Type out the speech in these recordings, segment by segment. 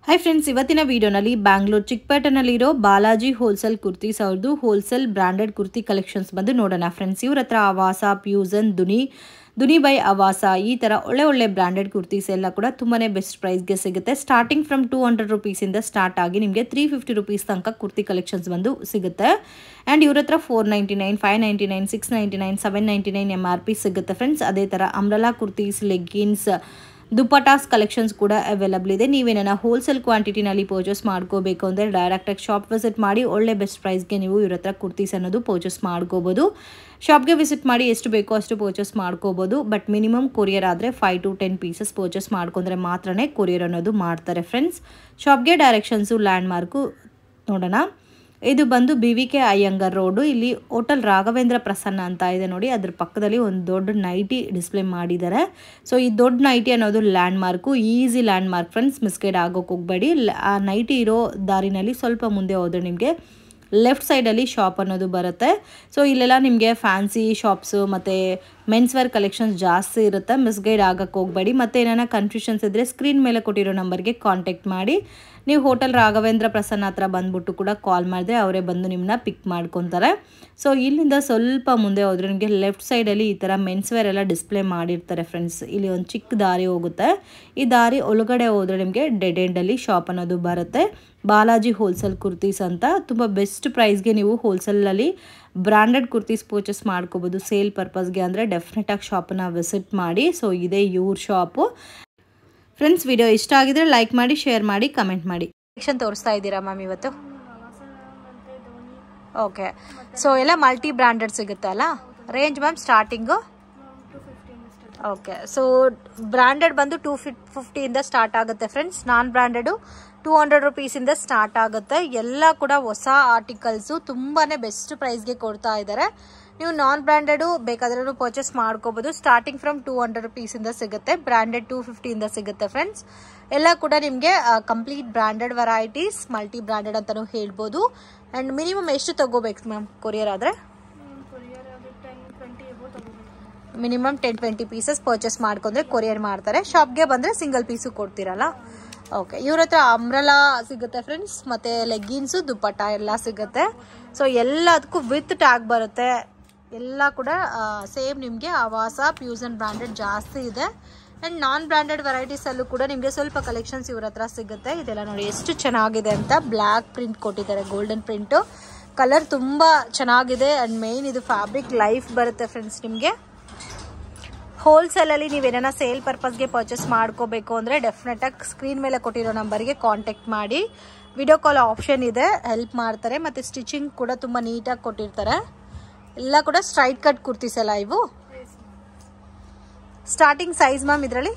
hi friends ಇವತ್ತಿನ ವಿಡಿಯೋನಲ್ಲಿ ಬ್ಯಾಂಗ್ಳೂರ್ ಚಿಕ್ಕಪೇಟೆನಲ್ಲಿರೋ ಬಾಲಾಜಿ ಹೋಲ್ಸೇಲ್ ಕುರ್ತೀಸ್ ಅವ್ರದ್ದು ಹೋಲ್ಸೇಲ್ ಬ್ರ್ಯಾಂಡೆಡ್ ಕುರ್ತಿ ಕಲೆಕ್ಷನ್ಸ್ ಬಂದು ನೋಡೋಣ ಫ್ರೆಂಡ್ಸ್ ಇವ್ರ ಹತ್ರ ಅವಾಸ ಪ್ಯೂಸನ್ ದುನಿ ದುನಿ ಬೈ ಅವಾಸ ಈ ಥರ ಒಳ್ಳೆ ಒಳ್ಳೆ ಬ್ರ್ಯಾಂಡೆಡ್ ಕುರ್ತೀಸ್ ಎಲ್ಲ ಕೂಡ ತುಂಬಾ ಬೆಸ್ಟ್ ಪ್ರೈಸ್ಗೆ ಸಿಗುತ್ತೆ ಸ್ಟಾರ್ಟಿಂಗ್ ಫ್ರಮ್ ಟೂ ಹಂಡ್ರೆಡ್ ರುಪೀಸಿಂದ ಸ್ಟಾರ್ಟ್ ಆಗಿ ನಿಮಗೆ ತ್ರೀ ಫಿಫ್ಟಿ ರುಪೀಸ್ ತನಕ ಕುರ್ತಿ ಕಲೆಕ್ಷನ್ಸ್ ಬಂದು ಸಿಗುತ್ತೆ ಆ್ಯಂಡ್ ಇವ್ರ ಹತ್ರ four ninety nine five ninety nine six ninety nine seven ninety nine M R P ಸಿಗುತ್ತೆ ಫ್ರೆಂಡ್ಸ್ ಅದೇ ಥರ umbrella kurtis leggings dupattas collections ಕೂಡ ಅವೈಲಬಲ್ ಇದೆ ನೀವೇನ ಹೋಲ್ಸೇಲ್ ಕ್ವಾಂಟಿಟಿನಲ್ಲಿ ಪರ್ಚೇಸ್ ಮಾಡ್ಕೋಬೇಕು ಅಂದರೆ ಡೈರೆಕ್ಟಾಗಿ ಶಾಪ್ ವಿಸಿಟ್ ಮಾಡಿ ಒಳ್ಳೆ ಬೆಸ್ಟ್ ಪ್ರೈಸ್ಗೆ ನೀವು ಇವ್ರ ಹತ್ರ ಕುರ್ತೀಸ್ ಅನ್ನೋದು ಪರ್ಚೇಸ್ ಮಾಡ್ಕೋಬೋದು ಶಾಪ್ಗೆ ವಿಸಿಟ್ ಮಾಡಿ ಎಷ್ಟು ಬೇಕೋ ಅಷ್ಟು ಪರ್ಚೇಸ್ ಮಾಡ್ಕೋಬೋದು ಬಟ್ ಮಿನಿಮಮ್ ಕೊರಿಯರ್ ಆದರೆ five to ten pieces purchase ಮಾಡ್ಕೊಂಡ್ರೆ ಮಾತ್ರನೇ ಕೊರಿಯರ್ ಅನ್ನೋದು ಮಾಡ್ತಾರೆ ಫ್ರೆಂಡ್ಸ್ ಶಾಪ್ಗೆ ಡೈರೆಕ್ಷನ್ಸು ಲ್ಯಾಂಡ್ ಮಾರ್ಕು ನೋಡೋಣ ಇದು ಬಂದು ಬಿ ವಿ ಕೆ ಅಯ್ಯಂಗರ್ ರೋಡು ಇಲ್ಲಿ ಹೋಟೆಲ್ ರಾಘವೇಂದ್ರ ಪ್ರಸನ್ನ ಅಂತ ಇದೆ ನೋಡಿ ಅದ್ರ ಪಕ್ಕದಲ್ಲಿ ಒಂದು ದೊಡ್ಡ ನೈಟಿ ಡಿಸ್ಪ್ಲೇ ಮಾಡಿದ್ದಾರೆ ಸೊ ಈ ದೊಡ್ಡ ನೈಟಿ ಅನ್ನೋದು landmark easy landmark friends misguide ಆಗೋಕೆ ಹೋಗಬೇಡಿ ಆ ನೈಟಿ ಇರೋ ದಾರಿನಲ್ಲಿ ಸ್ವಲ್ಪ ಮುಂದೆ ಹೋದ್ರೆ ನಿಮಗೆ ಲೆಫ್ಟ್ ಸೈಡಲ್ಲಿ ಶಾಪ್ ಅನ್ನೋದು ಬರುತ್ತೆ ಸೊ ಇಲ್ಲೆಲ್ಲ ನಿಮಗೆ ಫ್ಯಾನ್ಸಿ ಶಾಪ್ಸು ಮತ್ತು ಮೆನ್ಸ್ ವೇರ್ ಕಲೆಕ್ಷನ್ಸ್ ಜಾಸ್ತಿ ಇರುತ್ತೆ ಮಿಸ್ಗೈಡ್ ಆಗಕ್ಕೆ ಹೋಗಬೇಡಿ ಮತ್ತು ಏನಾರ ಕನ್ಫ್ಯೂಷನ್ಸ್ ಇದ್ದರೆ ಸ್ಕ್ರೀನ್ ಮೇಲೆ ಕೊಟ್ಟಿರೋ ನಂಬರ್ಗೆ ಕಾಂಟ್ಯಾಕ್ಟ್ ಮಾಡಿ ನೀವು ಹೋಟೆಲ್ ರಾಘವೇಂದ್ರ ಪ್ರಸನ್ನ ಹತ್ರ ಬಂದ್ಬಿಟ್ಟು ಕೂಡ ಕಾಲ್ ಮಾಡಿದ್ರೆ ಅವರೇ ಬಂದು ನಿಮ್ಮನ್ನ ಪಿಕ್ ಮಾಡ್ಕೊತಾರೆ ಸೊ ಇಲ್ಲಿಂದ ಸ್ವಲ್ಪ ಮುಂದೆ ಹೋದರೆ ನಿಮಗೆ ಲೆಫ್ಟ್ ಸೈಡಲ್ಲಿ ಈ ಥರ ಮೆನ್ಸ್ ವೇರ್ ಎಲ್ಲ ಡಿಸ್ಪ್ಲೇ ಮಾಡಿರ್ತಾರೆ ಫ್ರೆಂಡ್ಸ್ ಇಲ್ಲಿ ಒಂದು ಚಿಕ್ಕ ದಾರಿ ಹೋಗುತ್ತೆ ಈ ದಾರಿ ಒಳಗಡೆ ಹೋದರೆ ನಿಮಗೆ ಡೆಡ್ ಎಂಡಲ್ಲಿ ಶಾಪ್ ಅನ್ನೋದು ಬರುತ್ತೆ ಬಾಲಾಜಿ ಹೋಲ್ಸೇಲ್ ಕುರ್ತೀಸ್ ಅಂತ ತುಂಬ ಬೆಸ್ಟ್ ಪ್ರೈಸ್ಗೆ ನೀವು ಹೋಲ್ಸೇಲಲ್ಲಿ ಬ್ರ್ಯಾಂಡೆಡ್ ಕುರ್ತೀಸ್ ಪರ್ಚೇಸ್ ಮಾಡ್ಕೋಬೋದು ಸೇಲ್ ಪರ್ಪಸ್ಗೆ ಅಂದರೆ ಡೆಫಿನೆಟಾಗಿ ಶಾಪನ್ನು ವಿಸಿಟ್ ಮಾಡಿ ಸೊ ಇದೇ ಇವ್ರ ಶಾಪು ಫ್ರೆಂಡ್ಸ್ ವಿಡಿಯೋ ಇಷ್ಟ ಆಗಿದ್ರೆ ಲೈಕ್ ಮಾಡಿ ಶೇರ್ ಮಾಡಿ ಕಮೆಂಟ್ ಮಾಡಿ ಸೆಕ್ಷನ್ ತೋರಿಸ್ತಾ ಇದ್ದೀರಾ ಮ್ಯಾಮ್ ಇವತ್ತು ಓಕೆ ಸೊ ಎಲ್ಲ ಮಲ್ಟಿ ಬ್ರ್ಯಾಂಡೆಡ್ ಸಿಗುತ್ತೆ ಅಲ್ಲ range ma'am starting okay so branded ಬಂದು ಟೂ ಫಿಫ್ ಫಿಫ್ಟಿಯಿಂದ ಸ್ಟಾರ್ಟ್ ಆಗುತ್ತೆ friends non branded two hundred ರುಪೀಸಿಂದ ಸ್ಟಾರ್ಟ್ ಆಗುತ್ತೆ ಎಲ್ಲ ಕೂಡ ಹೊಸ ಆರ್ಟಿಕಲ್ಸು ತುಂಬಾ ಬೆಸ್ಟ್ ಪ್ರೈಸ್ಗೆ ಕೊಡ್ತಾ ಇದ್ದಾರೆ ನೀವು ನಾನ್ ಬ್ರ್ಯಾಂಡೆಡು ಬೇಕಾದ್ರೂ ಪರ್ಚೇಸ್ ಮಾಡ್ಕೋಬೋದು ಸ್ಟಾರ್ಟಿಂಗ್ ಫ್ರಮ್ ಟೂ ಹಂಡ್ರೆಡ್ ರುಪೀಸಿಂದ ಸಿಗುತ್ತೆ ಬ್ರ್ಯಾಂಡೆಡ್ ಟೂ ಫಿಫ್ಟಿಯಿಂದ ಸಿಗುತ್ತೆ ಫ್ರೆಂಡ್ಸ್ ಎಲ್ಲ ಕೂಡ ನಿಮಗೆ complete branded varieties multi branded ಅಂತಲೂ ಹೇಳ್ಬೋದು ಆ್ಯಂಡ್ ಮಿನಿಮಮ್ ಎಷ್ಟು ತಗೋಬೇಕು ಮ್ಯಾಮ್ ಕೊರಿಯರ್ ಆದರೆ minimum ten twenty pieces purchase ಮಾಡ್ಕೊಂಡ್ರೆ ಕೊರಿಯರ್ ಮಾಡ್ತಾರೆ ಶಾಪ್ಗೆ ಬಂದರೆ ಸಿಂಗಲ್ ಪೀಸು ಕೊಡ್ತೀರಲ್ಲ ಓಕೆ ಇವ್ರ ಹತ್ರ ಅಂಬ್ರಲಾ ಸಿಗುತ್ತೆ ಫ್ರೆಂಡ್ಸ್ ಮತ್ತೆ ಲೆಗ್ಗಿನ್ಸು ದುಪ್ಪಟ್ಟ ಎಲ್ಲ ಸಿಗುತ್ತೆ ಸೊ ಎಲ್ಲದಕ್ಕೂ ವಿತ್ ಟ್ಯಾಗ್ ಬರುತ್ತೆ ಎಲ್ಲ ಕೂಡ ಸೇಮ್ ನಿಮಗೆ ಆವಾಸ ಪ್ಯೂಸನ್ ಬ್ರ್ಯಾಂಡೆಡ್ ಜಾಸ್ತಿ ಇದೆ ಆ್ಯಂಡ್ ನಾನ್ ಬ್ರ್ಯಾಂಡೆಡ್ ವೆರೈಟೀಸಲ್ಲೂ ಕೂಡ ನಿಮಗೆ ಸ್ವಲ್ಪ ಕಲೆಕ್ಷನ್ಸ್ ಇವ್ರ ಹತ್ರ ಸಿಗುತ್ತೆ ಇದೆಲ್ಲ ನೋಡಿ ಎಷ್ಟು ಚೆನ್ನಾಗಿದೆ ಅಂತ ಬ್ಲ್ಯಾಕ್ ಪ್ರಿಂಟ್ ಕೊಟ್ಟಿದ್ದಾರೆ ಗೋಲ್ಡನ್ ಪ್ರಿಂಟು ಕಲರ್ ತುಂಬ ಚೆನ್ನಾಗಿದೆ ಆ್ಯಂಡ್ ಮೇಯ್ನ್ ಇದು ಫ್ಯಾಬ್ರಿಕ್ ಲೈಫ್ ಬರುತ್ತೆ ಫ್ರೆಂಡ್ಸ್ ನಿಮಗೆ ಹೋಲ್ಸೇಲಲ್ಲಿ ನೀವೇನ ಸೇಲ್ ಪರ್ಪಸ್ಗೆ ಪರ್ಚೇಸ್ ಮಾಡ್ಕೋಬೇಕು ಅಂದರೆ ಡೆಫಿನೆಟಾಗಿ ಸ್ಕ್ರೀನ್ ಮೇಲೆ ಕೊಟ್ಟಿರೋ ನಂಬರ್ಗೆ ಕಾಂಟ್ಯಾಕ್ಟ್ ಮಾಡಿ ವಿಡಿಯೋ ಕಾಲ್ ಆಪ್ಷನ್ ಇದೆ ಹೆಲ್ಪ್ ಮಾಡ್ತಾರೆ ಮತ್ತು ಸ್ಟಿಚಿಂಗ್ ಕೂಡ ತುಂಬ ನೀಟಾಗಿ ಕೊಟ್ಟಿರ್ತಾರೆ ಎಲ್ಲ ಕೂಡ ಸ್ಟ್ರೈಟ್ ಕಟ್ ಕುರ್ತೀಸ್ ಎಲ್ಲ ಇವು ಸ್ಟಾರ್ಟಿಂಗ್ ಸೈಜ್ ಮ್ಯಾಮ್ ಇದರಲ್ಲಿ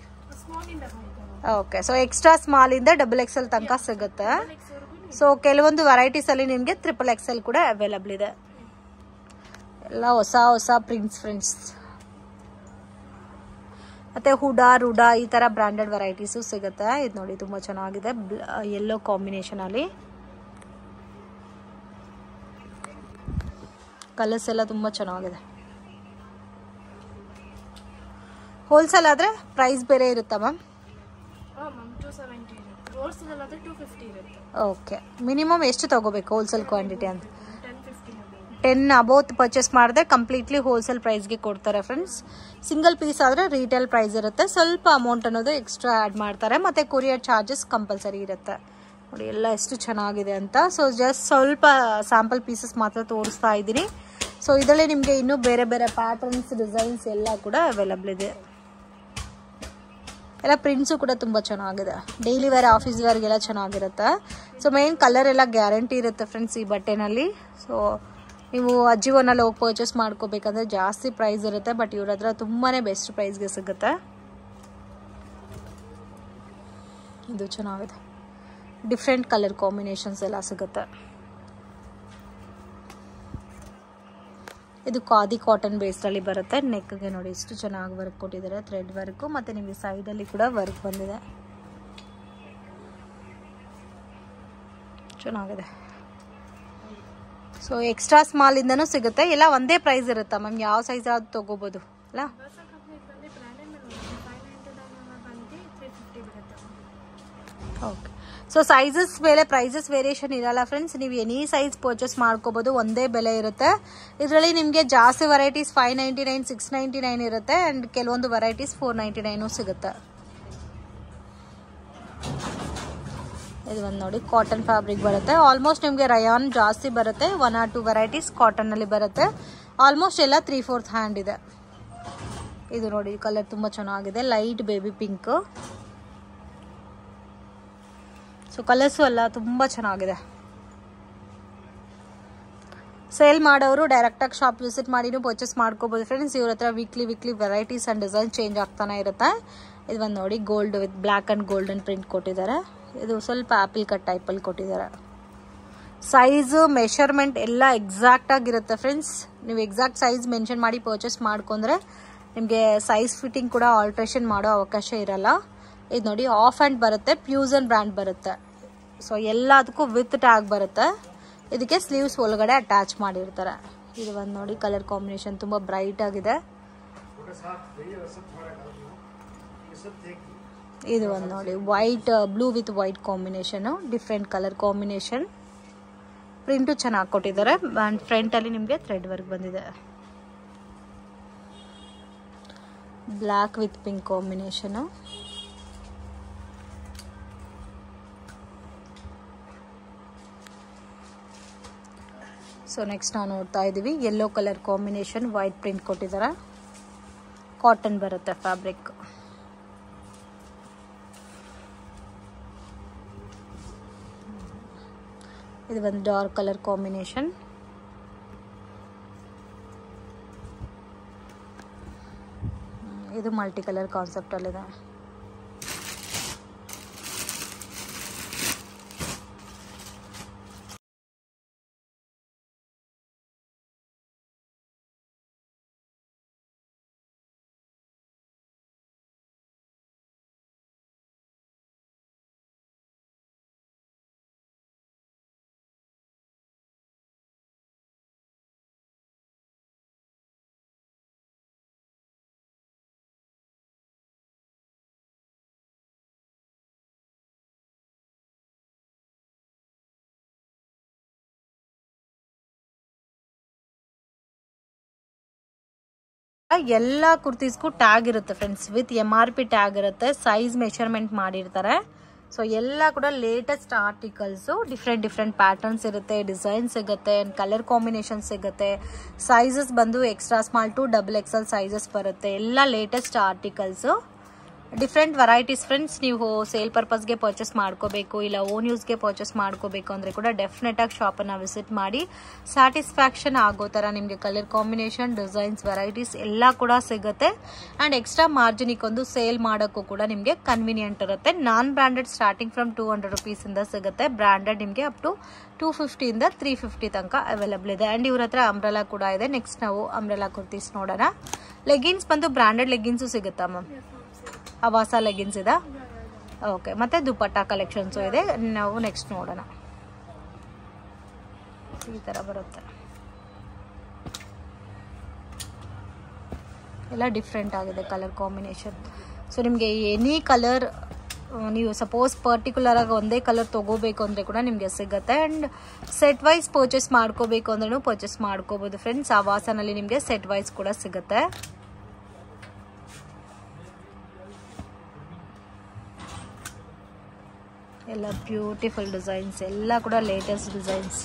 ಓಕೆ ಸೊ ಎಕ್ಸ್ಟ್ರಾ ಸ್ಮಾಲಿಂದ ಡಬಲ್ ಎಕ್ಸೆಲ್ ತನಕ ಸಿಗುತ್ತೆ ಸೊ ಕೆಲವೊಂದು ವೆರೈಟೀಸಲ್ಲಿ ನಿಮಗೆ ತ್ರಿಪಲ್ ಎಕ್ಸೆಲ್ ಕೂಡ ಅವೈಲಬಲ್ ಇದೆ ಎಲ್ಲ ಹೊಸ ಹೊಸ ಪ್ರಿಂಟ್ಸ್ ಫ್ರೆಂಡ್ಸ್ ಮತ್ತೆ ಹುಡಾ ರುಡಾ ಈ ತರ ಬ್ರಾಂಡೆಡ್ ವೆರೈಟೀಸು ಸಿಗುತ್ತೆ ಇದು ನೋಡಿ ತುಂಬಾ ಚೆನ್ನಾಗಿದೆ ಯೆಲ್ಲೋ ಕಾಂಬಿನೇಷನ್ ಅಲ್ಲಿ ಕಲರ್ಸ್ ಎಲ್ಲ ತುಂಬಾ ಚೆನ್ನಾಗಿದೆ ಹೋಲ್ಸೇಲ್ ಆದ್ರೆ ಪ್ರೈಸ್ ಬೇರೆ ಇರುತ್ತಾ ಮ್ಯಾಮ್ ಓಕೆ ಮಿನಿಮಮ್ ಎಷ್ಟು ತಗೋಬೇಕು ಹೋಲ್ಸೇಲ್ ಕ್ವಾಂಟಿಟಿ ಅಂತ ಟೆನ್ ಅಬೌತ್ ಪರ್ಚೇಸ್ ಮಾಡಿದ್ರೆ ಕಂಪ್ಲೀಟ್ಲಿ ಹೋಲ್ಸೇಲ್ ಪ್ರೈಸ್ಗೆ ಕೊಡ್ತಾರೆ ಫ್ರೆಂಡ್ಸ್ ಸಿಂಗಲ್ ಪೀಸ್ ಆದರೆ ರೀಟೇಲ್ ಪ್ರೈಸ್ ಇರುತ್ತೆ ಸ್ವಲ್ಪ ಅಮೌಂಟ್ ಅನ್ನೋದು ಎಕ್ಸ್ಟ್ರಾ ಆ್ಯಡ್ ಮಾಡ್ತಾರೆ ಮತ್ತು ಕೊರಿಯರ್ ಚಾರ್ಜಸ್ ಕಂಪಲ್ಸರಿ ಇರುತ್ತೆ ನೋಡಿ ಎಲ್ಲ ಎಷ್ಟು ಚೆನ್ನಾಗಿದೆ ಅಂತ ಸೊ ಜಸ್ಟ್ ಸ್ವಲ್ಪ ಸ್ಯಾಂಪಲ್ ಪೀಸಸ್ ಮಾತ್ರ ತೋರಿಸ್ತಾ ಇದ್ದೀನಿ ಸೊ ಇದರಲ್ಲಿ ನಿಮಗೆ ಇನ್ನೂ ಬೇರೆ ಬೇರೆ ಪ್ಯಾಟರ್ನ್ಸ್ ಡಿಸೈನ್ಸ್ ಎಲ್ಲ ಕೂಡ ಅವೈಲಬಲ್ ಇದೆ ಎಲ್ಲ ಪ್ರಿಂಟ್ಸು ಕೂಡ ತುಂಬ ಚೆನ್ನಾಗಿದೆ ಡೈಲಿ ವೇರ್ ಆಫೀಸ್ ವೇರ್ಗೆಲ್ಲ ಚೆನ್ನಾಗಿರುತ್ತೆ ಸೊ ಮೇನ್ ಕಲರ್ ಎಲ್ಲ ಗ್ಯಾರಂಟಿ ಇರುತ್ತೆ ಫ್ರೆಂಡ್ಸ್ ಈ ಬಟ್ಟೆನಲ್ಲಿ ಸೊ ನೀವು ಅಜ್ಜಿವನಲ್ಲಿ ಹೋಗಿ ಪರ್ಚೇಸ್ ಮಾಡ್ಕೋಬೇಕಂದ್ರೆ ಜಾಸ್ತಿ ಪ್ರೈಸ್ ಇರುತ್ತೆ ಬಟ್ ಇವ್ರ ಹತ್ರ ತುಂಬಾ ಬೆಸ್ಟ್ ಪ್ರೈಸ್ಗೆ ಸಿಗುತ್ತೆ ಇದು ಚೆನ್ನಾಗಿದೆ ಡಿಫ್ರೆಂಟ್ ಕಲರ್ ಕಾಂಬಿನೇಷನ್ಸ್ ಎಲ್ಲ ಸಿಗುತ್ತೆ ಇದು ಖಾದಿ ಕಾಟನ್ ಬೇಸ್ಡಲ್ಲಿ ಬರುತ್ತೆ ನೆಕ್ಗೆ ನೋಡಿ ಎಷ್ಟು ಚೆನ್ನಾಗಿ ವರ್ಕ್ ಕೊಟ್ಟಿದ್ದಾರೆ ಥ್ರೆಡ್ ವರ್ಕು ಮತ್ತು ನಿಮಗೆ ಸೈಡಲ್ಲಿ ಕೂಡ ವರ್ಕ್ ಬಂದಿದೆ ಚೆನ್ನಾಗಿದೆ ಸೊ ಎಕ್ಸ್ಟ್ರಾ ಸ್ಮಾಲಿಂದನೂ ಸಿಗುತ್ತೆ ಎಲ್ಲ ಒಂದೇ ಪ್ರೈಸ್ ಇರುತ್ತಾ ಮ್ಯಾಮ್ ಯಾವ ಸೈಜ್ ಆದ್ರೂ ತೊಗೋಬೋದು ಅಲ್ಲ ಓಕೆ ಸೊ ಸೈಜಸ್ ಮೇಲೆ ಪ್ರೈಸಸ್ ವೇರಿಯೇಷನ್ ಇರಲ್ಲ ಫ್ರೆಂಡ್ಸ್ ನೀವು ಎನಿ ಸೈಜ್ ಪರ್ಚೇಸ್ ಮಾಡ್ಕೋಬಹುದು ಒಂದೇ ಬೆಲೆ ಇರುತ್ತೆ ಇದರಲ್ಲಿ ನಿಮಗೆ ಜಾಸ್ತಿ varieties five ninety nine six ninety nine ಇರುತ್ತೆ ಆ್ಯಂಡ್ ಕೆಲವೊಂದು ವೆರೈಟೀಸ್ ಫೋರ್ ನೈಂಟಿ ನೈನು ಸಿಗುತ್ತೆ ಇದು ಒಂದು ನೋಡಿ ಕಾಟನ್ ಫ್ಯಾಬ್ರಿಕ್ ಬರುತ್ತೆ ಆಲ್ಮೋಸ್ಟ್ ನಿಮಗೆ ರಯಾನ್ ಜಾಸ್ತಿ ಬರುತ್ತೆ ಒನ್ ಆರ್ ಟು ವೆರೈಟೀಸ್ ಕಾಟನ್ನಲ್ಲಿ ಬರುತ್ತೆ ಆಲ್ಮೋಸ್ಟ್ ಎಲ್ಲ ತ್ರೀ ಫೋರ್ತ್ ಹ್ಯಾಂಡ್ ಇದೆ ಇದು ನೋಡಿ ಕಲರ್ ತುಂಬ ಚೆನ್ನಾಗಿದೆ light baby pink so colours ಎಲ್ಲ ತುಂಬ ಚೆನ್ನಾಗಿದೆ ಸೇಲ್ ಮಾಡೋರು ಡೈರೆಕ್ಟಾಗಿ ಶಾಪ್ ವಿಸಿಟ್ ಮಾಡಿನೂ ಪರ್ಚೇಸ್ ಮಾಡ್ಕೋಬೋದು ಫ್ರೆಂಡ್ಸ್ ಇವ್ರ ಹತ್ರ weekly weekly varieties and design change ಆಗ್ತಾನೆ ಇರುತ್ತೆ ಇದು ಒಂದು ನೋಡಿ gold with black and golden print ಕೊಟ್ಟಿದ್ದಾರೆ ಇದು ಸ್ವಲ್ಪ ಆ್ಯಪಲ್ ಕಟ್ ಟೈಪಲ್ಲಿ ಕೊಟ್ಟಿದ್ದಾರೆ ಸೈಜು ಮೆಷರ್ಮೆಂಟ್ ಎಲ್ಲ ಎಕ್ಸಾಕ್ಟ್ ಆಗಿರುತ್ತೆ ಫ್ರೆಂಡ್ಸ್ ನೀವು ಎಕ್ಸಾಕ್ಟ್ ಸೈಜ್ ಮೆನ್ಷನ್ ಮಾಡಿ ಪರ್ಚೇಸ್ ಮಾಡ್ಕೊಂಡ್ರೆ ನಿಮಗೆ ಸೈಜ್ ಫಿಟ್ಟಿಂಗ್ ಕೂಡ ಆಲ್ಟ್ರೇಷನ್ ಮಾಡೋ ಅವಕಾಶ ಇರಲ್ಲ ಇದು ನೋಡಿ ಆಫ್ ಆ್ಯಂಡ್ ಬರುತ್ತೆ ಪ್ಯೂಸನ್ ಬ್ರ್ಯಾಂಡ್ ಬರುತ್ತೆ ಸೊ ಎಲ್ಲದಕ್ಕೂ ವಿತ್ ಟ್ಯಾಗ್ ಬರುತ್ತೆ ಇದಕ್ಕೆ ಸ್ಲೀವ್ಸ್ ಒಳಗಡೆ ಅಟ್ಯಾಚ್ ಮಾಡಿರ್ತಾರೆ ಇದು ಒಂದು ನೋಡಿ ಕಲರ್ ಕಾಂಬಿನೇಷನ್ ತುಂಬ ಬ್ರೈಟ್ ಆಗಿದೆ ಇದು ಒಂದು ನೋಡಿ white blue with white combination different colour combination print ಚೆನ್ನಾಗಿ ಕೊಟ್ಟಿದ್ದಾರೆ ಆ್ಯಂಡ್ ಫ್ರಂಟಲ್ಲಿ ನಿಮಗೆ ಥ್ರೆಡ್ ವರ್ಕ್ ಬಂದಿದೆ black with pink combination so next ನಾವು ನೋಡ್ತಾ ಇದ್ದೀವಿ yellow colour combination white print ಕೊಟ್ಟಿದ್ದಾರೆ ಕಾಟನ್ ಬರುತ್ತೆ ಫ್ಯಾಬ್ರಿಕ್ ಇದು ಒಂದು ಡಾರ್ಕ್ ಕಲರ್ ಕಾಂಬಿನೇಷನ್ ಇದು ಮಲ್ಟಿ ಕಲರ್ ಕಾನ್ಸೆಪ್ಟಲ್ಲಿದೆ ಎಲ್ಲ ಕುರ್ತೀಸ್ಗೂ ಟ್ಯಾಗ್ ಇರುತ್ತೆ friends with M R P tag ಇರುತ್ತೆ ಸೈಜ್ ಮೆಷರ್ಮೆಂಟ್ ಮಾಡಿರ್ತಾರೆ ಸೊ ಎಲ್ಲ ಕೂಡ latest articles different different patterns ಇರುತ್ತೆ ಡಿಸೈನ್ ಸಿಗುತ್ತೆ ಆ್ಯಂಡ್ ಕಲರ್ ಕಾಂಬಿನೇಷನ್ ಸಿಗುತ್ತೆ ಸೈಜಸ್ ಬಂದು extra small to double XL sizes ಬರುತ್ತೆ ಎಲ್ಲ latest articles different varieties friends ನೀವು ಸೇಲ್ ಪರ್ಪಸ್ಗೆ ಪರ್ಚೇಸ್ ಮಾಡ್ಕೋಬೇಕು ಇಲ್ಲ ಓನ್ ಯೂಸ್ಗೆ ಪರ್ಚೇಸ್ ಮಾಡ್ಕೋಬೇಕು ಅಂದರೆ ಕೂಡ ಡೆಫಿನೆಟಾಗಿ ಶಾಪನ್ನು ವಿಸಿಟ್ ಮಾಡಿ ಸ್ಯಾಟಿಸ್ಫ್ಯಾಕ್ಷನ್ ಆಗೋ ಥರ ನಿಮಗೆ ಕಲರ್ ಕಾಂಬಿನೇಷನ್ ಡಿಸೈನ್ಸ್ ವೆರೈಟೀಸ್ ಎಲ್ಲ ಕೂಡ ಸಿಗುತ್ತೆ ಆ್ಯಂಡ್ ಎಕ್ಸ್ಟ್ರಾ ಮಾರ್ಜಿನಿಗೊಂದು ಸೇಲ್ ಮಾಡೋಕ್ಕೂ ಕೂಡ ನಿಮಗೆ ಕನ್ವೀನಿಯಂಟ್ ಇರುತ್ತೆ non branded starting from two hundred ರುಪೀಸಿಂದ ಸಿಗುತ್ತೆ ಬ್ರ್ಯಾಂಡೆಡ್ ನಿಮಗೆ ಅಪ್ ಟು ಟೂ ಫಿಫ್ಟಿಯಿಂದ ತ್ರೀ ಫಿಫ್ಟಿ ತನಕ ಅವೈಲಬಲ್ ಇದೆ ಆ್ಯಂಡ್ ಇವ್ರ ಹತ್ರ ಅಂಬ್ರೆಲಾ ಕೂಡ ಇದೆ ನೆಕ್ಸ್ಟ್ ನಾವು ಅಂಬ್ರೆಲಾ ಕುರ್ತೀಸ್ ನೋಡೋಣ ಲೆಗಿನ್ಸ್ ಬಂದು ಬ್ರ್ಯಾಂಡೆಡ್ ಲೆಗಿನ್ಸು ಸಿಗುತ್ತಾ ಮ್ಯಾಮ್ ಅವಾಸ ಲೆಗಿನ್ಸ್ ಇದೆ ಓಕೆ ಮತ್ತು ದುಪಟ್ಟ ಕಲೆಕ್ಷನ್ಸು ಇದೆ ನಾವು ನೆಕ್ಸ್ಟ್ ನೋಡೋಣ ಈ ಥರ ಬರುತ್ತೆ ಎಲ್ಲ ಡಿಫ್ರೆಂಟ್ ಆಗಿದೆ ಕಲರ್ ಕಾಂಬಿನೇಷನ್ ಸೊ ನಿಮಗೆ ಎನಿ ಕಲರ್ ನೀವು ಸಪೋಸ್ ಪರ್ಟಿಕ್ಯುಲರ್ ಆಗಿ ಒಂದೇ ಕಲರ್ ತೊಗೋಬೇಕು ಅಂದರೆ ಕೂಡ ನಿಮಗೆ ಸಿಗುತ್ತೆ ಆ್ಯಂಡ್ ಸೆಟ್ ವೈಸ್ ಪರ್ಚೇಸ್ ಮಾಡ್ಕೋಬೇಕು ಅಂದ್ರೂ ಪರ್ಚೇಸ್ ಮಾಡ್ಕೋಬೋದು ಫ್ರೆಂಡ್ಸ್ ಆವಾಸನಲ್ಲಿ ನಿಮಗೆ ಸೆಟ್ ವೈಸ್ ಕೂಡ ಸಿಗುತ್ತೆ ಎಲ್ಲ ಬ್ಯೂಟಿಫುಲ್ ಡಿಸೈನ್ಸ್ ಎಲ್ಲ ಕೂಡ ಲೇಟೆಸ್ಟ್ ಡಿಸೈನ್ಸ್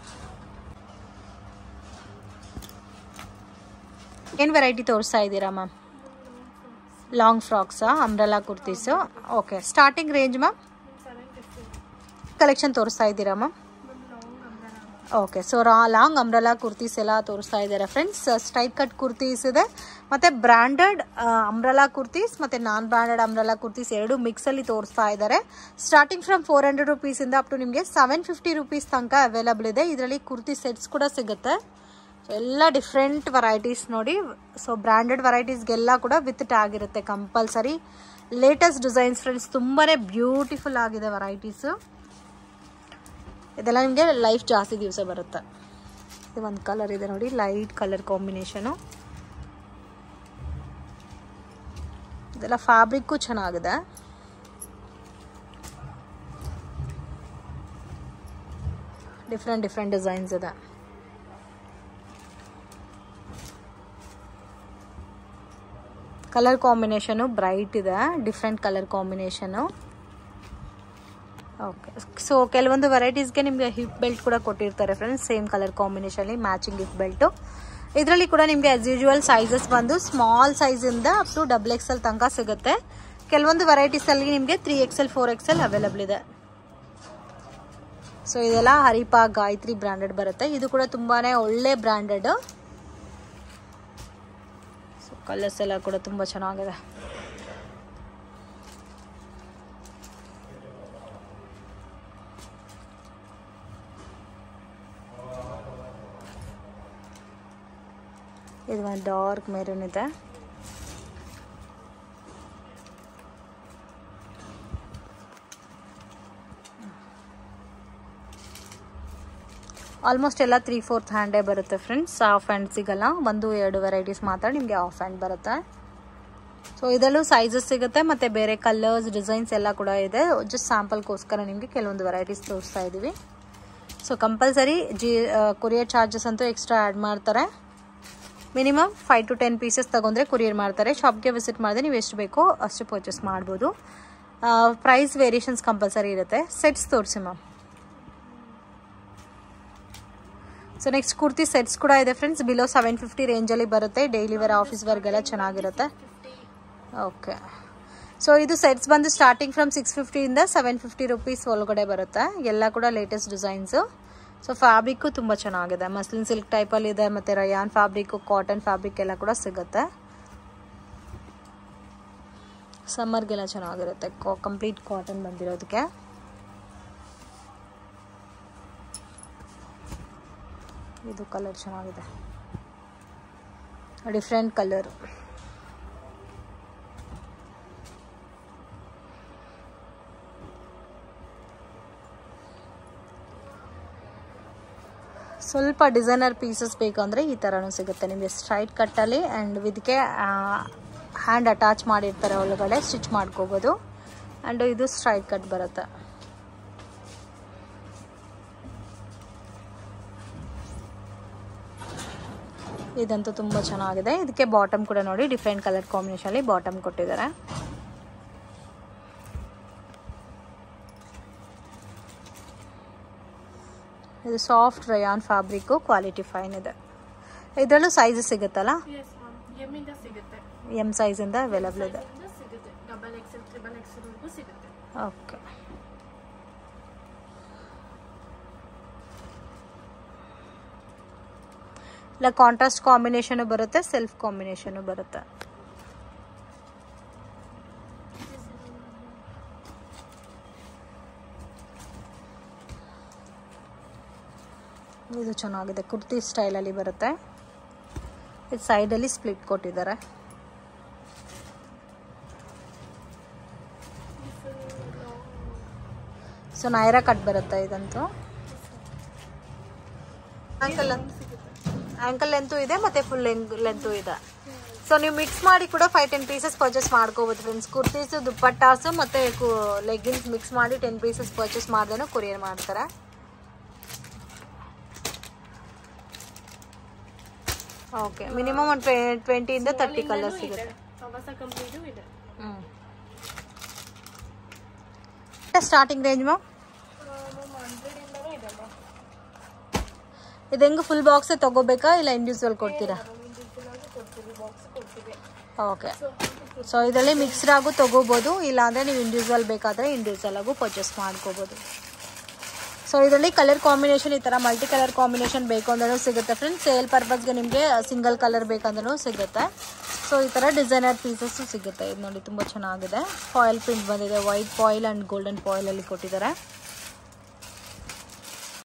ಏನು ವೆರೈಟಿ ತೋರಿಸ್ತಾ ಇದ್ದೀರಾ ಮ್ಯಾಮ್ ಲಾಂಗ್ ಫ್ರಾಕ್ಸಾ umbrella kurtis okay starting range ma'am collection ತೋರಿಸ್ತಾ ಇದ್ದೀರಾ ಮ್ಯಾಮ್ ಓಕೆ ಸೊ ರಾ ಲಾಂಗ್ ಅಂಬ್ರೆಲಾ ಕುರ್ತೀಸ್ ಎಲ್ಲ ತೋರಿಸ್ತಾ ಇದ್ದಾರೆ ಫ್ರೆಂಡ್ಸ್ ಸ್ಟ್ರೈಟ್ ಕಟ್ ಕುರ್ತೀಸ್ ಇದೆ ಮತ್ತು ಬ್ರ್ಯಾಂಡೆಡ್ ಅಂಬ್ರೆಲಾ ಕುರ್ತೀಸ್ ಮತ್ತು ನಾನ್ ಬ್ರ್ಯಾಂಡೆಡ್ ಅಂಬ್ರೆಲಾ ಕುರ್ತೀಸ್ ಎರಡು ಮಿಕ್ಸಲ್ಲಿ ತೋರಿಸ್ತಾ ಇದ್ದಾರೆ ಸ್ಟಾರ್ಟಿಂಗ್ ಫ್ರಮ್ ಫೋರ್ ಹಂಡ್ರೆಡ್ ರುಪೀಸಿಂದ ಅಪ್ ಟು ನಿಮಗೆ ಸೆವೆನ್ ಫಿಫ್ಟಿ ರುಪೀಸ್ ತನಕ ಅವೈಲಬಲ್ ಇದೆ ಇದರಲ್ಲಿ ಕುರ್ತಿ ಸೆಟ್ಸ್ ಕೂಡ ಸಿಗುತ್ತೆ ಎಲ್ಲ ಡಿಫ್ರೆಂಟ್ ವೆರೈಟೀಸ್ ನೋಡಿ ಸೊ ಬ್ರ್ಯಾಂಡೆಡ್ ವೆರೈಟೀಸ್ಗೆಲ್ಲ ಕೂಡ ವಿತ್ ಟ್ಯಾಗ್ ಇರುತ್ತೆ ಕಂಪಲ್ಸರಿ ಲೇಟೆಸ್ಟ್ ಡಿಸೈನ್ಸ್ ಫ್ರೆಂಡ್ಸ್ ತುಂಬಾ ಬ್ಯೂಟಿಫುಲ್ ಆಗಿದೆ ವೆರೈಟೀಸು ಇದೆಲ್ಲ ನಿಮಗೆ ಲೈಫ್ ಜಾಸ್ತಿ ದಿವಸ ಬರುತ್ತೆ ಇದು ಒಂದು ಕಲರ್ ಇದೆ ನೋಡಿ ಲೈಟ್ ಕಲರ್ ಕಾಂಬಿನೇಷನು ಇದೆಲ್ಲ ಫ್ಯಾಬ್ರಿಕ್ಕು ಚೆನ್ನಾಗಿದೆ ಡಿಫ್ರೆಂಟ್ ಡಿಫ್ರೆಂಟ್ ಡಿಸೈನ್ಸ್ ಇದೆ ಕಲರ್ ಕಾಂಬಿನೇಷನು ಬ್ರೈಟ್ ಇದೆ different colour combination okay so ಕೆಲವೊಂದು ವೆರೈಟೀಸ್ಗೆ ನಿಮಗೆ ಹಿಪ್ ಬೆಲ್ಟ್ ಕೂಡ ಕೊಟ್ಟಿರ್ತಾರೆ ಫ್ರೆಂಡ್ಸ್ ಸೇಮ್ ಕಲರ್ ಕಾಂಬಿನೇಷನ್ಲಿ ಮ್ಯಾಚಿಂಗ್ ಹಿಪ್ ಬೆಲ್ಟು ಇದರಲ್ಲಿ ಕೂಡ ನಿಮಗೆ ಆಸ್ ಯೂಶುವಲ್ ಸೈಜಸ್ ಬಂದು ಸ್ಮಾಲ್ ಸೈಜಿಂದ up to double X L ತನಕ ಸಿಗುತ್ತೆ ಕೆಲವೊಂದು ವೆರೈಟೀಸಲ್ಲಿ ನಿಮಗೆ three X L four X L available ಇದೆ ಸೊ ಇದೆಲ್ಲ ಹರಿಪಾ ಗಾಯತ್ರಿ ಬ್ರ್ಯಾಂಡೆಡ್ ಬರುತ್ತೆ ಇದು ಕೂಡ ತುಂಬಾ ಒಳ್ಳೆ ಬ್ರ್ಯಾಂಡೆಡ್ ಸೊ ಕಲರ್ಸ್ ಎಲ್ಲ ಕೂಡ ತುಂಬ ಚೆನ್ನಾಗಿದೆ ಇದು ಒಂದು ಡಾರ್ಕ್ ಮೆರೂನ್ ಇದೆ ಆಲ್ಮೋಸ್ಟ್ ಎಲ್ಲ ತ್ರೀ ಫೋರ್ತ್ ಹ್ಯಾಂಡೇ ಬರುತ್ತೆ ಫ್ರೆಂಡ್ಸ್ ಹಾಫ್ ಹ್ಯಾಂಡ್ ಸಿಗಲ್ಲ ಒಂದು ಎರಡು ವೆರೈಟೀಸ್ ಮಾತ್ರ ನಿಮಗೆ ಹಾಫ್ ಹ್ಯಾಂಡ್ ಬರುತ್ತೆ ಸೊ ಇದರಲ್ಲೂ ಸೈಜಸ್ ಸಿಗುತ್ತೆ ಮತ್ತು ಬೇರೆ ಕಲರ್ಸ್ ಡಿಸೈನ್ಸ್ ಎಲ್ಲ ಕೂಡ ಇದೆ ಜಸ್ಟ್ ಸ್ಯಾಂಪಲ್ಗೋಸ್ಕರ ನಿಮಗೆ ಕೆಲವೊಂದು ವೆರೈಟೀಸ್ ತೋರಿಸ್ತಾ ಇದ್ದೀವಿ ಸೊ ಕಂಪಲ್ಸರಿ ಜಿ ಕೊರಿಯರ್ ಚಾರ್ಜಸ್ ಅಂತೂ ಎಕ್ಸ್ಟ್ರಾ ಆ್ಯಡ್ ಮಾಡ್ತಾರೆ minimum five to ten pieces ತೊಗೊಂಡ್ರೆ ಕೊರಿಯರ್ ಮಾಡ್ತಾರೆ ಶಾಪ್ಗೆ ವಿಸಿಟ್ ಮಾಡಿದ್ರೆ ನೀವು ಎಷ್ಟು ಬೇಕೋ ಅಷ್ಟು ಪರ್ಚೇಸ್ ಮಾಡ್ಬೋದು ಪ್ರೈಸ್ ವೇರಿಯೇಷನ್ಸ್ ಕಂಪಲ್ಸರಿ ಇರುತ್ತೆ ಸೆಟ್ಸ್ ತೋರಿಸಿ ma'am so next kurti sets ಕೂಡ ಇದೆ ಫ್ರೆಂಡ್ಸ್ ಬಿಲೋ ಸೆವೆನ್ ಫಿಫ್ಟಿ ರೇಂಜಲ್ಲಿ ಬರುತ್ತೆ ಡೈಲಿ ವೇರ್ ಆಫೀಸ್ ವರ್ಗೆಲ್ಲ ಚೆನ್ನಾಗಿರುತ್ತೆ ಓಕೆ ಸೊ ಇದು ಸೆಟ್ಸ್ ಬಂದು ಸ್ಟಾರ್ಟಿಂಗ್ ಫ್ರಮ್ ಸಿಕ್ಸ್ ಫಿಫ್ಟಿಯಿಂದ ಸೆವೆನ್ ಫಿಫ್ಟಿ ರುಪೀಸ್ ಒಳಗಡೆ ಬರುತ್ತೆ ಎಲ್ಲ ಕೂಡ ಲೇಟೆಸ್ಟ್ ಡಿಸೈನ್ಸು ಸೊ ಫ್ಯಾಬ್ರಿಕ್ಕು ತುಂಬ ಚೆನ್ನಾಗಿದೆ ಮಸ್ಲಿನ್ ಸಿಲ್ಕ್ ಟೈಪಲ್ಲಿ ಇದೆ ಮತ್ತು ರಯಾನ್ ಫ್ಯಾಬ್ರಿಕ್ಕು ಕಾಟನ್ ಫ್ಯಾಬ್ರಿಕ್ ಎಲ್ಲ ಕೂಡ ಸಿಗುತ್ತೆ ಸಮ್ಮರ್ಗೆಲ್ಲ ಚೆನ್ನಾಗಿರುತ್ತೆ ಕಂಪ್ಲೀಟ್ ಕಾಟನ್ ಬಂದಿರೋದಕ್ಕೆ ಇದು ಕಲರ್ ಚೆನ್ನಾಗಿದೆ ಡಿಫ್ರೆಂಟ್ ಕಲರ್ ಸ್ವಲ್ಪ ಡಿಸೈನರ್ ಪೀಸಸ್ ಬೇಕಂದರೆ ಈ ಥರನೂ ಸಿಗುತ್ತೆ ನಿಮಗೆ ಸ್ಟ್ರೈಟ್ ಕಟ್ಟಲ್ಲಿ ಆ್ಯಂಡ್ ಇದಕ್ಕೆ ಹ್ಯಾಂಡ್ ಅಟ್ಯಾಚ್ ಮಾಡಿರ್ತಾರೆ ಒಳಗಡೆ ಸ್ಟಿಚ್ ಮಾಡ್ಕೋಬೋದು ಆ್ಯಂಡ್ ಇದು ಸ್ಟ್ರೈಟ್ ಕಟ್ ಬರುತ್ತೆ ಇದಂತೂ ತುಂಬ ಚೆನ್ನಾಗಿದೆ ಇದಕ್ಕೆ ಬಾಟಮ್ ಕೂಡ ನೋಡಿ ಡಿಫ್ರೆಂಟ್ ಕಲರ್ ಕಾಂಬಿನೇಷನಲ್ಲಿ ಬಾಟಮ್ ಕೊಟ್ಟಿದ್ದಾರೆ ಇದು soft rayon fabric quality fine ಇದೆ ಇದರಲ್ಲೂ ಸೈಜಸ್ ಸಿಗುತ್ತಲ್ಲ ಎಸ್ ಮ್ಯಾಮ್ ಎಮ್ಮಿಂದ ಸಿಗುತ್ತೆ ಎಮ್ ಸೈಜಿಂದ ಅವೈಲಬಲ್ ಇದೆ ಇಂದ ಸಿಗುತ್ತೆ ಡಬಲ್ ಎಕ್ಸೆಲ್ ತ್ರಿಬಲ್ ಎಕ್ಸೆಲ್ವರೆಗೂ ಸಿಗುತ್ತೆ ಓಕೆ ಇಲ್ಲ ಕಾಂಟ್ರಾಸ್ಟ್ ಕಾಂಬಿನೇಷನು ಬರುತ್ತೆ ಸೆಲ್ಫ್ ಕಾಂಬಿನೇಷನು ಬರುತ್ತೆ ಇದು ಚೆನ್ನಾಗಿದೆ ಕುರ್ತಿ ಸ್ಟೈಲಲ್ಲಿ ಬರುತ್ತೆ ಇದು ಸೈಡಲ್ಲಿ ಸ್ಪ್ಲಿಟ್ ಕೊಟ್ಟಿದ್ದಾರೆ ಸೊ ನೈರಾ ಕಟ್ ಬರುತ್ತೆ ಇದಂತೂ ಆಂಕಲ್ ಆಂಕಲ್ ಲೆಂತು ಇದೆ ಮತ್ತೆ ಫುಲ್ ಲೆಂತು ಇದೆ ಸೊ ನೀವು ಮಿಕ್ಸ್ ಮಾಡಿ ಕೂಡ ಫೈವ್ ಟೆನ್ ಪೀಸಸ್ ಪರ್ಚೇಸ್ ಮಾಡ್ಕೋಬೋದು ಫ್ರೆಂಡ್ಸ್ ಕುರ್ತೀಸು ದುಪ್ಪಟ್ಟಾಸು ಮತ್ತು ಲೆಗ್ಗಿನ್ಸ್ ಮಿಕ್ಸ್ ಮಾಡಿ ಟೆನ್ ಪೀಸಸ್ ಪರ್ಚೇಸ್ ಮಾಡ್ದೇನೂ ಕೊರಿಯರ್ ಮಾಡ್ತಾರೆ ಓಕೆ ಮಿನಿಮಮ್ ಒಂದು ಟ್ವೆ ಟ್ವೆಂಟಿಯಿಂದ ತರ್ಟಿ ಕಲರ್ ಸಿಗುತ್ತೆ ಹೊಸ ಕಂಪ್ನಿದು ಇದೆ ಹ್ಞೂ ಸ್ಟಾರ್ಟಿಂಗ್ ರೇಂಜ್ ಮ್ಯಾಮ್ ಮ್ಯಾಮ್ ಹಂಡ್ರೆಡಿಂದನೂ ಇದೆ ಮ್ಯಾಮ್ ಇದು ಹೆಂಗೆ ಫುಲ್ ಬಾಕ್ಸೇ ತಗೋಬೇಕಾ ಇಲ್ಲ ಇಂಡಿವಿಜುವಲ್ ಕೊಡ್ತೀರಾ ಇಂಡಿವಿಜುವಲ್ ಕೊಡ್ತೀವಿ ಬಾಕ್ಸ್ ಕೊಡ್ತೀವಿ ಓಕೆ ಸೊ ಇದರಲ್ಲಿ ಮಿಕ್ಸ್ಡ್ ಆಗು ತೊಗೋಬೋದು ಇಲ್ಲಾಂದರೆ ನೀವು ಇಂಡಿವಿಜುವಲ್ ಬೇಕಾದರೆ ಇಂಡಿವಿಜುವಲ್ ಆಗು ಪರ್ಚೇಸ್ ಮಾಡ್ಕೋಬೋದು ಸೊ ಇದರಲ್ಲಿ ಕಲರ್ ಕಾಂಬಿನೇಷನ್ ಈ ಥರ ಮಲ್ಟಿ ಕಲರ್ ಕಾಂಬಿನೇಷನ್ ಬೇಕು ಅಂದ್ರೂ ಸಿಗುತ್ತೆ ಫ್ರೆಂಡ್ಸ್ ಸೇಲ್ ಪರ್ಪಸ್ಗೆ ನಿಮಗೆ ಸಿಂಗಲ್ ಕಲರ್ ಬೇಕಂದ್ರೂ ಸಿಗುತ್ತೆ ಸೊ ಈ ಥರ ಡಿಸೈನರ್ ಪೀಸಸ್ಸು ಸಿಗುತ್ತೆ ಇದು ನೋಡಿ ತುಂಬ ಚೆನ್ನಾಗಿದೆ ಫಾಯಿಲ್ ಪ್ರಿಂಟ್ ಬಂದಿದೆ ವೈಟ್ ಫಾಯಿಲ್ ಆ್ಯಂಡ್ ಗೋಲ್ಡನ್ ಫಾಯಿಲಲ್ಲಿ ಕೊಟ್ಟಿದ್ದಾರೆ